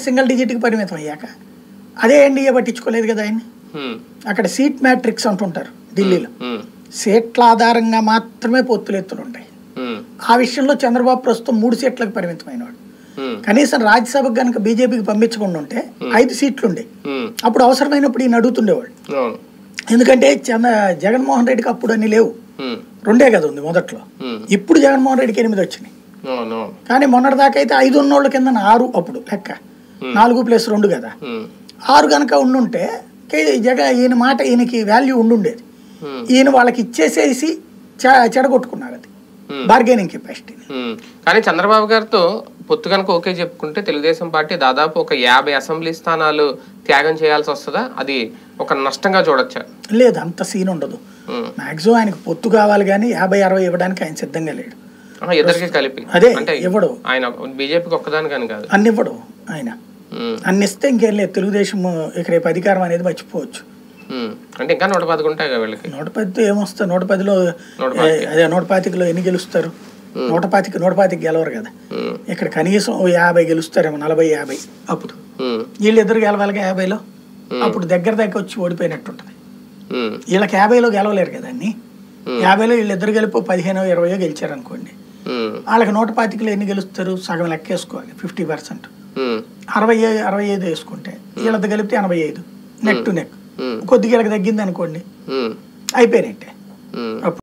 Single డిజిట్కి పరిమితం అయ్యాక అదే ఎన్డీఏ పట్టించుకోలేదు కదా ఆయన ఉమ్, అక్కడ సీట్ మ్యాట్రిక్స్ అంటుంటారు ఢిల్లీలో ఉమ్, సీట్ల ఆధారంగా మాత్రమే పొత్తులు ఎత్తులు ఉంటాయి ఉమ్, ఆ విషయంలో చంద్రబాబు ప్రస్తుతం మూడు సీట్లకు పరిమితమైనవాడు ఉమ్, కనీసం రాజ్యసభకు కనుక బీజేపీకి పంపించకుండా ఉంటే ఐదు సీట్లు ఉండే ఉమ్, అప్పుడు అవసరమైనప్పుడు ఈయన అడుగుతుండేవాడు అవును ఎందుకంటే చంద్ర జగన్మోహన్ రెడ్డికి అప్పుడు అన్ని లేవు ఉమ్, రెండే కదా ఉంది మొదట్లో ఉమ్, ఇప్పుడు జగన్మోహన్ రెడ్డికి ఎనిమిది వచ్చినాయి అవును అవును కానీ మొన్నటిదాకా అయితే ఐదు ఉన్నోళ్ళ కింద ఆరు అప్పుడు లెక్క నాలుగు ప్లస్ రెండు కదా ఉమ్, ఆరు కనుక ఉండుంటే కే- జగ ఈయన మాట ఈయనకి వాల్యూ ఉండుండేది ఉమ్, ఈయన వాళ్ళకి ఇచ్చేసేసి చె- చెడగొట్టుకున్నారు అది Hmm. బార్గెనింగ్ కెపాసిటీని ఉమ్. కానీ చంద్రబాబు గారితో పొత్తు కనుక ఓకే చెప్పుకుంటే తెలుగుదేశం పార్టీ దాదాపు ఒక యాభై అసెంబ్లీ స్థానాలు త్యాగం చేయాల్సి వస్తుందా అది ఒక నష్టంగా చూడొచ్చా లేదు అంత సీన్ ఉండదు ఉమ్. మాక్సిమం ఆయనకు పొత్తు కావాలి కానీ యాభై అరవై ఇవ్వడానికి ఆయన సిద్ధంగా లేడు ఆహా, ఇద్దరికి కలిపి అదే, అంటే ఇవ్వడు. ఆయన బీజేపీకి ఒక్కదానికని కాదు అన్ని ఇవ్వడు ఆయన ఉమ్, అన్ని ఇస్తే ఇంకేం లేదు తెలుగుదేశం ఇక రేపు అధికారం అనేది మర్చిపోవచ్చు ఉమ్. అంటే ఇంకా నూట పదకొండు ఉంటాయి కదా వీళ్ళకి నూట పదితో ఏమొస్తుంది నూట పదిలో నూట ఏ, అదే నూట పాతికలో ఎన్ని గెలుస్తారు నూట పాతిక నూట పాతిక గెలవరు కదా ఉమ్, ఇక్కడ కనీసం ఓ యాభై గెలుస్తారేమో నలభై యాభై అప్పుడు ఉమ్, వీళ్ళిద్దరు గెలవాలిగా యాభైలో అప్పుడు దగ్గర దగ్గర వచ్చి ఓడిపోయినట్టు ఉంటుంది ఉమ్, వీళ్ళకి యాభైలో గెలవలేరు కదా అన్ని యాభైలో వీళ్ళిద్దరు గెలుపు పదిహేనో ఇరవయో గెలిచారు అనుకోండి ఉమ్, వాళ్ళకి నూట పాతికలో ఎన్ని గెలుస్తారు సగం లెక్కేసుకోవాలి ఫిఫ్టీ పర్సెంట్ ఉమ్, అరవై ఐ- అరవై ఐదు వేసుకుంటే వీళ్ళతో కలిపితే ఎనభై ఐదు నెక్ టు నెక్ ఉమ్, కొద్దిగా వీళ్ళకి తగ్గింది అనుకోండి ఉమ్, అయిపోయినట్టే ఉమ్. అప్పుడు